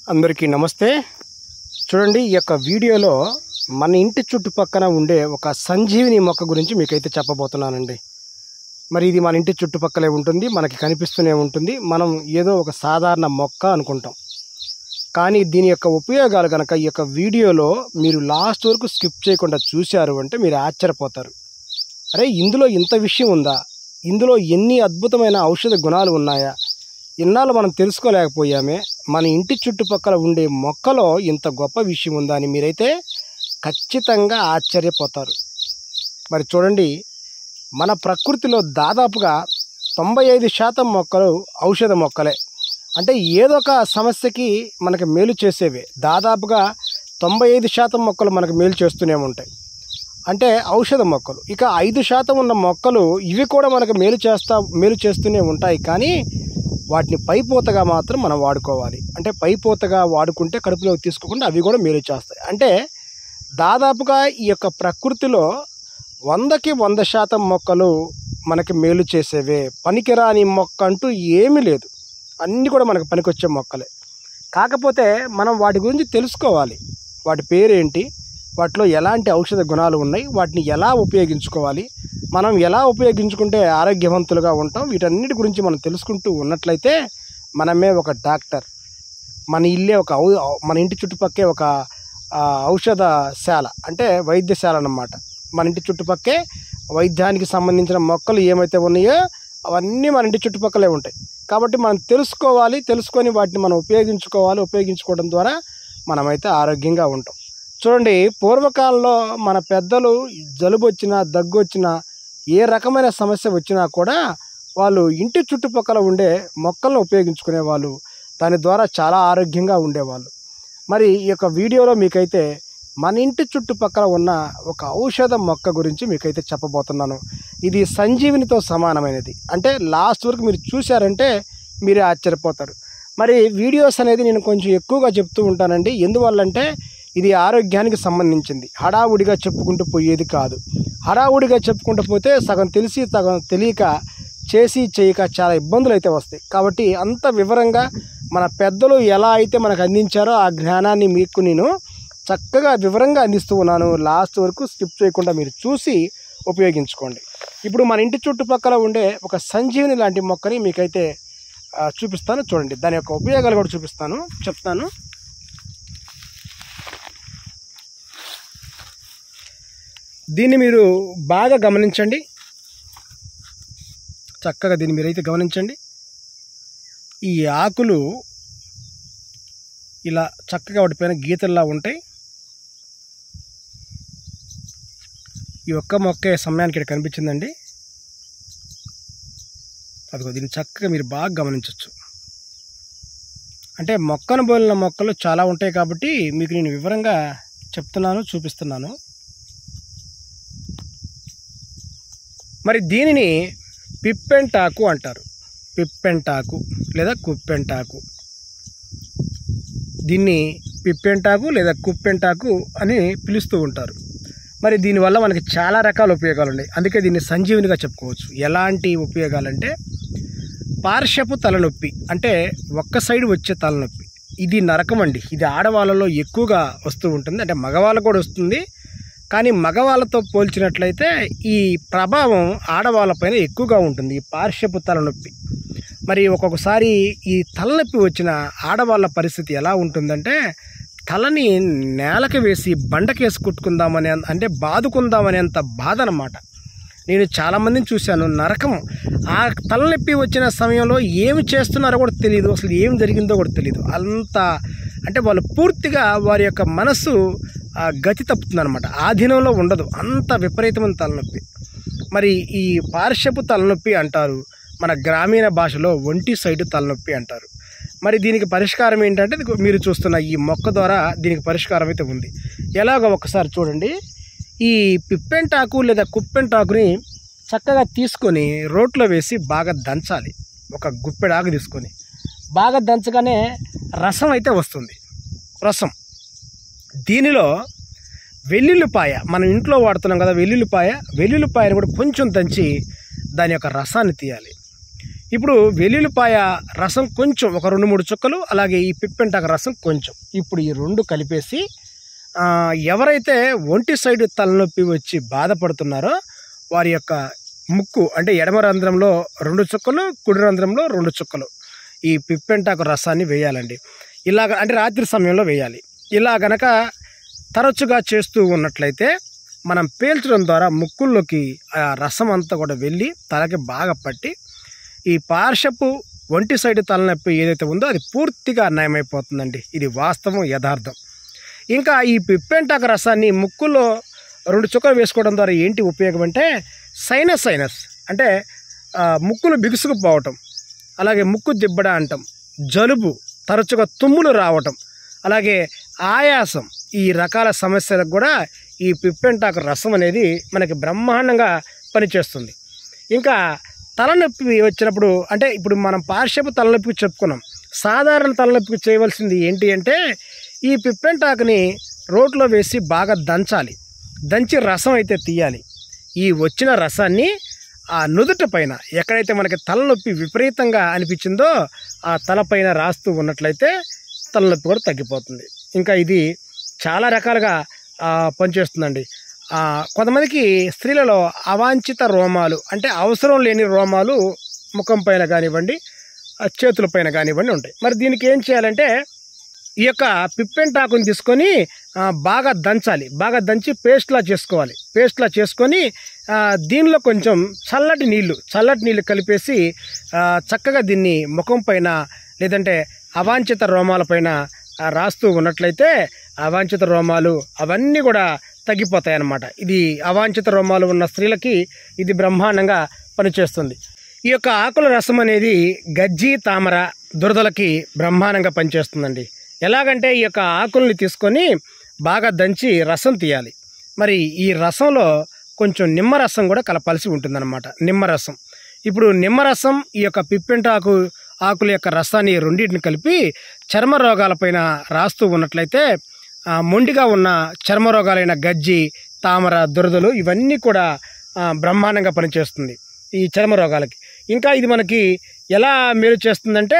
అందరికీ నమస్తే చూడండి ఈ యొక్క వీడియోలో మన ఇంటి చుట్టుపక్కన ఉండే ఒక సంజీవిని మొక్క గురించి మీకైతే చెప్పబోతున్నానండి మరి ఇది మన ఇంటి చుట్టుపక్కలే ఉంటుంది మనకి కనిపిస్తూనే ఉంటుంది మనం ఏదో ఒక సాధారణ మొక్క అనుకుంటాం కానీ దీని యొక్క ఉపయోగాలు కనుక ఈ యొక్క వీడియోలో మీరు లాస్ట్ వరకు స్కిప్ చేయకుండా చూశారు అంటే మీరు ఆశ్చర్యపోతారు అరే ఇందులో ఇంత విషయం ఉందా ఇందులో ఎన్ని అద్భుతమైన ఔషధ గుణాలు ఉన్నాయా ఇన్నాళ్ళు మనం తెలుసుకోలేకపోయామే మన ఇంటి చుట్టుపక్కల ఉండే మొక్కలో ఇంత గొప్ప విషయం ఉందా అని మీరైతే ఖచ్చితంగా ఆశ్చర్యపోతారు మరి చూడండి మన ప్రకృతిలో దాదాపుగా తొంభై ఐదు శాతం మొక్కలు ఔషధ మొక్కలే అంటే ఏదో ఒక సమస్యకి మనకి మేలు చేసేవే దాదాపుగా తొంభై ఐదు శాతం మొక్కలు మనకు మేలు చేస్తూనే ఉంటాయి అంటే ఔషధ మొక్కలు ఇక ఐదు శాతం ఉన్న మొక్కలు ఇవి కూడా మనకు మేలు చేస్తా మేలు చేస్తూనే ఉంటాయి కానీ వాటిని పైపోతగా మాత్రం మనం వాడుకోవాలి అంటే పైపోతగా వాడుకుంటే కడుపులోకి తీసుకోకుండా అవి కూడా మేలు చేస్తాయి అంటే దాదాపుగా ఈ యొక్క ప్రకృతిలో వందకి వంద శాతం మొక్కలు మనకి మేలు చేసేవే పనికిరాని మొక్క అంటూ ఏమీ లేదు అన్నీ కూడా మనకు పనికొచ్చే మొక్కలే కాకపోతే మనం వాటి గురించి తెలుసుకోవాలి వాటి పేరేంటి వాటిలో ఎలాంటి ఔషధ గుణాలు ఉన్నాయి వాటిని ఎలా ఉపయోగించుకోవాలి మనం ఎలా ఉపయోగించుకుంటే ఆరోగ్యవంతులుగా ఉంటాం వీటన్నిటి గురించి మనం తెలుసుకుంటూ ఉన్నట్లయితే మనమే ఒక డాక్టర్ మన ఇల్లే ఒక ఔ మన ఇంటి చుట్టుపక్కే ఒక ఆ, ఔషధశాల అంటే వైద్యశాల అన్నమాట మన ఇంటి చుట్టుపక్కే వైద్యానికి సంబంధించిన మొక్కలు ఏమైతే ఉన్నాయో అవన్నీ మన ఇంటి చుట్టుపక్కలే ఉంటాయి కాబట్టి మనం తెలుసుకోవాలి తెలుసుకొని వాటిని మనం ఉపయోగించుకోవాలి ఉపయోగించుకోవడం ద్వారా మనమైతే ఆరోగ్యంగా ఉంటాం చూడండి పూర్వకాలంలో మన పెద్దలు జలుబు వచ్చినా దగ్గు వచ్చినా ఏ రకమైన సమస్య వచ్చినా కూడా వాళ్ళు ఇంటి చుట్టుపక్కల ఉండే మొక్కలను ఉపయోగించుకునే వాళ్ళు దాని ద్వారా చాలా ఆరోగ్యంగా ఉండేవాళ్ళు మరి ఈ యొక్క వీడియోలో మీకైతే మన ఇంటి చుట్టుపక్కల ఉన్న ఒక ఔషధ మొక్క గురించి మీకైతే చెప్పబోతున్నాను ఇది సంజీవినితో సమానమైనది అంటే లాస్ట్ వరకు మీరు చూశారంటే మీరే ఆశ్చర్యపోతారు మరి వీడియోస్ అనేది నేను కొంచెం ఎక్కువగా చెప్తూ ఉంటానండి ఎందువల్లంటే ఇది ఆరోగ్యానికి సంబంధించింది హడావుడిగా చెప్పుకుంటూ పోయేది కాదు హడావుడిగా చెప్పుకుంటూ పోతే సగం తెలిసి సగం తెలియక చేసి చేయక చాలా ఇబ్బందులు అయితే వస్తాయి కాబట్టి అంత వివరంగా మన పెద్దలు ఎలా అయితే మనకు అందించారో ఆ జ్ఞానాన్ని మీకు నేను చక్కగా వివరంగా అందిస్తూ ఉన్నాను లాస్ట్ వరకు స్కిప్ చేయకుండా మీరు చూసి ఉపయోగించుకోండి ఇప్పుడు మన ఇంటి చుట్టుపక్కల ఉండే ఒక సంజీవిని లాంటి మొక్కని మీకైతే ఆ, చూపిస్తాను చూడండి దాని యొక్క ఉపయోగాలు కూడా చూపిస్తాను చెప్తాను దీన్ని మీరు బాగా గమనించండి చక్కగా దీన్ని మీరైతే గమనించండి ఈ ఆకులు ఇలా చక్కగా వాటిపైన గీతల్లా ఉంటాయి ఈ ఒక్క మొక్క సమయానికి ఇక్కడ కనిపించిందండి అదిగో దీన్ని చక్కగా మీరు బాగా గమనించవచ్చు అంటే మొక్కను పోలిన మొక్కలు చాలా ఉంటాయి కాబట్టి మీకు నేను వివరంగా చెప్తున్నాను చూపిస్తున్నాను మరి దీనిని పిప్పెంటాకు అంటారు పిప్పెంటాకు లేదా కుప్పెంటాకు దీన్ని పిప్పెంటాకు లేదా కుప్పెంటాకు అని పిలుస్తూ ఉంటారు మరి దీనివల్ల మనకి చాలా రకాల ఉపయోగాలు ఉన్నాయి అందుకే దీన్ని సంజీవినిగా చెప్పుకోవచ్చు ఎలాంటి ఉపయోగాలంటే పార్శ్వపు తలనొప్పి అంటే ఒక్క సైడ్ వచ్చే తలనొప్పి ఇది నరకం అండి ఇది ఆడవాళ్ళలో ఎక్కువగా వస్తూ ఉంటుంది అంటే మగవాళ్ళకు కూడా వస్తుంది కానీ మగవాళ్ళతో పోల్చినట్లయితే ఈ ప్రభావం ఆడవాళ్ళపైన ఎక్కువగా ఉంటుంది ఈ పార్శ్వపు తలనొప్పి మరి ఒక్కొక్కసారి ఈ తలనొప్పి వచ్చిన ఆడవాళ్ళ పరిస్థితి ఎలా ఉంటుందంటే తలని నేలకి వేసి బండకేసి కుట్టుకుందామనే అంటే బాదుకుందామనేంత బాధ అన్నమాట నేను చాలామందిని చూశాను నరకం ఆ తలనొప్పి వచ్చిన సమయంలో ఏమి చేస్తున్నారో కూడా తెలియదు అసలు ఏం జరిగిందో కూడా తెలియదు అంత అంటే వాళ్ళు పూర్తిగా వారి యొక్క మనస్సు ఆ, గతి తప్పుతుందన్నమాట ఆధీనంలో ఉండదు అంత విపరీతమైన తలనొప్పి మరి ఈ పార్శ్వపు తలనొప్పి అంటారు మన గ్రామీణ భాషలో ఒంటి సైడు తలనొప్పి అంటారు మరి దీనికి పరిష్కారం ఏంటంటే ఇదిగో మీరు చూస్తున్న ఈ మొక్క ద్వారా దీనికి పరిష్కారం అయితే ఉంది ఎలాగో ఒకసారి చూడండి ఈ పిప్పెంటాకు లేదా కుప్పెంటాకుని చక్కగా తీసుకొని రోట్లో వేసి బాగా దంచాలి ఒక గుప్పెడాకు తీసుకొని బాగా దంచగానే రసం అయితే వస్తుంది రసం దీనిలో వెల్లుల్లిపాయ మనం ఇంట్లో వాడుతున్నాం కదా వెల్లుల్లిపాయ వెల్లుల్లిపాయను కూడా కొంచెం దంచి దాని యొక్క రసాన్ని తీయాలి ఇప్పుడు వెల్లుల్లిపాయ రసం కొంచెం ఒక రెండు మూడు చుక్కలు అలాగే ఈ పిప్పెంటాక రసం కొంచెం ఇప్పుడు ఈ రెండు కలిపేసి ఆ, ఎవరైతే ఒంటి సైడ్ తలనొప్పి వచ్చి బాధపడుతున్నారో వారి యొక్క ముక్కు అంటే ఎడమ రంధ్రంలో రెండు చుక్కలు కుడి రంధ్రంలో రెండు చుక్కలు ఈ పిప్పెంటాకు రసాన్ని వేయాలండి ఇలాగ అంటే రాత్రి సమయంలో వేయాలి ఇలా గనక తరచుగా చేస్తూ ఉన్నట్లయితే మనం పీల్చడం ద్వారా ముక్కుల్లోకి ఆ రసం అంతా కూడా వెళ్ళి తలకి బాగా పట్టి ఈ పార్శ్వపు ఒంటి సైడ్ తలనొప్పి ఏదైతే ఉందో అది పూర్తిగా నయమైపోతుందండి ఇది వాస్తవం యథార్థం ఇంకా ఈ పిప్పెంటాకు రసాన్ని ముక్కులో రెండు చుక్కలు వేసుకోవడం ద్వారా ఏంటి ఉపయోగం అంటే సైనస్ సైనస్ అంటే ఆ, ముక్కులు బిగుసుకుపోవటం అలాగే ముక్కు దిబ్బడ అంటాం జలుబు తరచుగా తుమ్ములు రావటం అలాగే ఆయాసం ఈ రకాల సమస్యలకు కూడా ఈ పిప్పెంటాకు రసం అనేది మనకి బ్రహ్మాండంగా పనిచేస్తుంది ఇంకా తలనొప్పి వచ్చినప్పుడు అంటే ఇప్పుడు మనం పార్శ్వపు తలనొప్పికి చెప్పుకున్నాం సాధారణ తలనొప్పికి చేయవలసింది ఏంటి అంటే ఈ పిప్పెంటాకుని రోట్లో వేసి బాగా దంచాలి దంచి రసం అయితే తీయాలి ఈ వచ్చిన రసాన్ని ఆ నుదుట పైన ఎక్కడైతే మనకి తలనొప్పి విపరీతంగా అనిపించిందో ఆ తలపైన రాస్తూ ఉన్నట్లయితే తలనొప్పి కూడా తగ్గిపోతుంది ఇంకా ఇది చాలా రకాలుగా ఆ, పనిచేస్తుందండి ఆ, కొంతమందికి స్త్రీలలో అవాంఛిత రోమాలు అంటే అవసరం లేని రోమాలు ముఖం పైన కానివ్వండి ఆ, చేతుల పైన కానివ్వండి ఉంటాయి మరి దీనికి ఏం చేయాలంటే ఈ యొక్క పిప్పెంటాకుని తీసుకొని ఆ, బాగా దంచాలి బాగా దంచి పేస్ట్లా చేసుకోవాలి పేస్ట్లా చేసుకొని ఆ, దీనిలో కొంచెం చల్లటి నీళ్లు చల్లటి నీళ్లు కలిపేసి ఆ, చక్కగా దీన్ని ముఖం పైన లేదంటే అవాంఛిత రోమాల పైన ఆ, రాస్తూ ఉన్నట్లయితే అవాంఛిత రోమాలు అవన్నీ కూడా తగ్గిపోతాయి అన్నమాట ఇది అవాంఛిత రోమాలు ఉన్న స్త్రీలకి ఇది బ్రహ్మాండంగా పనిచేస్తుంది ఈ యొక్క ఆకుల రసం అనేది గజ్జి తామర దురదలకి బ్రహ్మాండంగా పనిచేస్తుందండి ఎలాగంటే ఈ యొక్క ఆకుల్ని తీసుకొని బాగా దంచి రసం తీయాలి మరి ఈ రసంలో కొంచెం నిమ్మరసం కూడా కలపాల్సి ఉంటుందన్నమాట నిమ్మరసం ఇప్పుడు నిమ్మరసం ఈ యొక్క పిప్పెంటాకు ఆకుల యొక్క రసాన్ని రెండింటిని కలిపి చర్మ రోగాలపైన రాస్తూ ఉన్నట్లయితే ఆ, మొండిగా ఉన్న చర్మ రోగాలైన గజ్జి తామర దురదలు ఇవన్నీ కూడా ఆ, బ్రహ్మాండంగా పనిచేస్తుంది ఈ చర్మ రోగాలకి ఇంకా ఇది మనకి ఎలా మేలు చేస్తుందంటే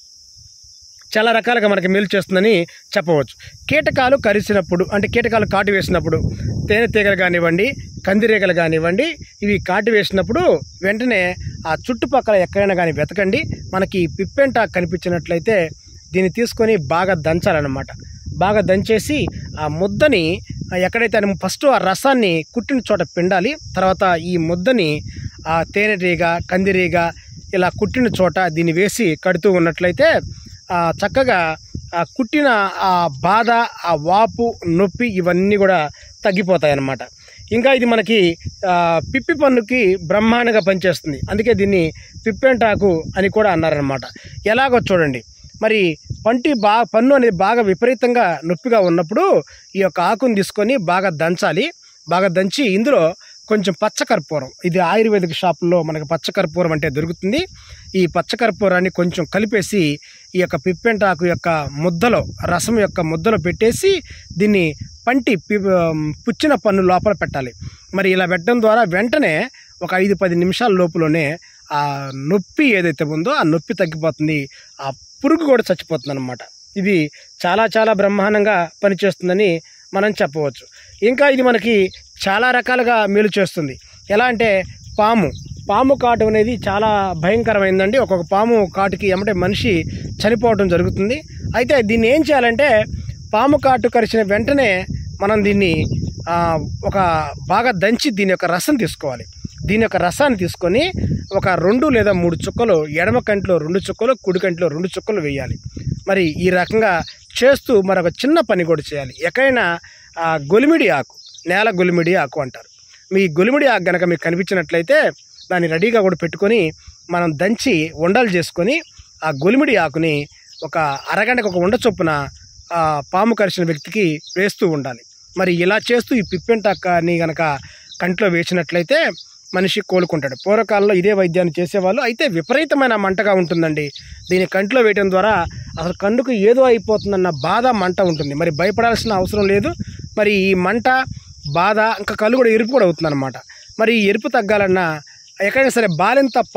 చాలా రకాలుగా మనకి మేలు చేస్తుందని చెప్పవచ్చు కీటకాలు కరిసినప్పుడు అంటే కీటకాలు కాటు వేసినప్పుడు తేనెటీగలు కానివ్వండి కందిరీగలు కానివ్వండి ఇవి కాటు వేసినప్పుడు వెంటనే ఆ చుట్టుపక్కల ఎక్కడైనా కానీ వెతకండి మనకి పిప్పెంట కనిపించినట్లయితే దీన్ని తీసుకొని బాగా దంచాలన్నమాట బాగా దంచేసి ఆ ముద్దని ఆ ఎక్కడైతే ఆయన ఫస్ట్ ఆ రసాన్ని కుట్టిన చోట పిండాలి తర్వాత ఈ ముద్దని ఆ తేనెటీగ కందిరీగ ఇలా కుట్టిన చోట దీన్ని వేసి కడుతూ ఉన్నట్లయితే ఆ చక్కగా ఆ కుట్టిన ఆ బాధ ఆ వాపు నొప్పి ఇవన్నీ కూడా తగ్గిపోతాయి అన్నమాట ఇంకా ఇది మనకి ఆ, పిప్పి పన్నుకి బ్రహ్మాండంగా పనిచేస్తుంది అందుకే దీన్ని పిప్పెంటాకు అని కూడా అన్నారనమాట ఎలాగో చూడండి మరి పంటి బా పన్ను అనేది బాగా విపరీతంగా నొప్పిగా ఉన్నప్పుడు ఈ యొక్క ఆకుని తీసుకొని బాగా దంచాలి బాగా దంచి ఇందులో కొంచెం పచ్చకర్పూరం ఇది ఆయుర్వేదిక షాపుల్లో మనకి పచ్చకర్పూరం అంటే దొరుకుతుంది ఈ పచ్చకర్పూరాన్ని కొంచెం కలిపేసి ఈ యొక్క పిప్పెంటాకు యొక్క ముద్దలో రసం యొక్క ముద్దలో పెట్టేసి దీన్ని పంటి పి పుచ్చిన పన్ను లోపల పెట్టాలి మరి ఇలా పెట్టడం ద్వారా వెంటనే ఒక ఐదు పది నిమిషాల లోపులోనే ఆ నొప్పి ఏదైతే ఉందో ఆ నొప్పి తగ్గిపోతుంది ఆ పురుగు కూడా చచ్చిపోతుంది అనమాట ఇది చాలా చాలా బ్రహ్మాండంగా పనిచేస్తుందని మనం చెప్పవచ్చు ఇంకా ఇది మనకి చాలా రకాలుగా మేలు చేస్తుంది ఎలా అంటే పాము పాము కాటు అనేది చాలా భయంకరమైందండి ఒక్కొక్క పాము కాటుకి ఎమ్మటే మనిషి చనిపోవడం జరుగుతుంది అయితే దీన్ని ఏం చేయాలంటే పాము కాటు కరిచిన వెంటనే మనం దీన్ని ఆ, ఒక బాగా దంచి దీని యొక్క రసం తీసుకోవాలి దీని యొక్క రసాన్ని తీసుకొని ఒక రెండు లేదా మూడు చుక్కలు ఎడమ కంట్లో రెండు చుక్కలు కుడి కంట్లో రెండు చుక్కలు వేయాలి మరి ఈ రకంగా చేస్తూ మరొక చిన్న పని కూడా చేయాలి ఎక్కడైనా ఆ, గొలిమిడి ఆకు నేల గొలిమిడి ఆకు అంటారు మీ గొలిమిడి ఆకు గనక మీకు కనిపించినట్లయితే దాన్ని రెడీగా కూడా పెట్టుకొని మనం దంచి ఉండలు చేసుకొని ఆ గొలిమిడి ఆకుని ఒక అరగంటకు ఒక ఉండ చొప్పున ఆ పాము కరిచిన వ్యక్తికి వేస్తూ ఉండాలి మరి ఇలా చేస్తూ ఈ పిప్పెంటాకని గనక కంట్లో వేసినట్లయితే మనిషి కోలుకుంటాడు పూర్వకాలంలో ఇదే వైద్యాన్ని చేసేవాళ్ళు అయితే విపరీతమైన మంటగా ఉంటుందండి దీని కంట్లో వేయడం ద్వారా అసలు కన్నుకు ఏదో అయిపోతుందన్న బాధ మంట ఉంటుంది మరి భయపడాల్సిన అవసరం లేదు మరి ఈ మంట బాధ ఇంకా కళ్ళు కూడా ఎరుపు కూడా అవుతుందన్నమాట మరి ఈ ఎరుపు తగ్గాలన్నా ఎక్కడైనా సరే బాలింత పాలు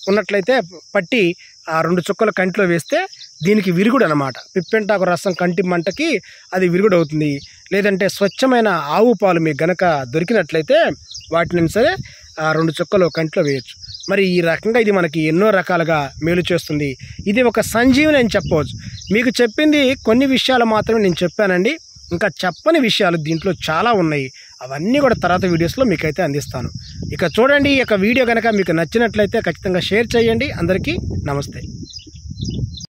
ఉన్నట్లయితే పట్టి ఆ రెండు చుక్కలు కంటిలో వేస్తే దీనికి విరుగుడు అనమాట పిప్పెంటాకు రసం కంటి మంటకి అది విరుగుడు అవుతుంది లేదంటే స్వచ్ఛమైన ఆవు పాలు మీకు గనక దొరికినట్లయితే వాటిని సరే ఆ రెండు చుక్కలు కంటిలో వేయొచ్చు మరి ఈ రకంగా ఇది మనకి ఎన్నో రకాలుగా మేలు చేస్తుంది ఇది ఒక సంజీవని అని చెప్పవచ్చు మీకు చెప్పింది కొన్ని విషయాలు మాత్రమే నేను చెప్పానండి ఇంకా చెప్పని విషయాలు దీంట్లో చాలా ఉన్నాయి అవన్నీ కూడా తర్వాత వీడియోస్లో మీకైతే అందిస్తాను ఇక చూడండి ఈ యొక్క వీడియో కనుక మీకు నచ్చినట్లయితే ఖచ్చితంగా షేర్ చేయండి అందరికీ నమస్తే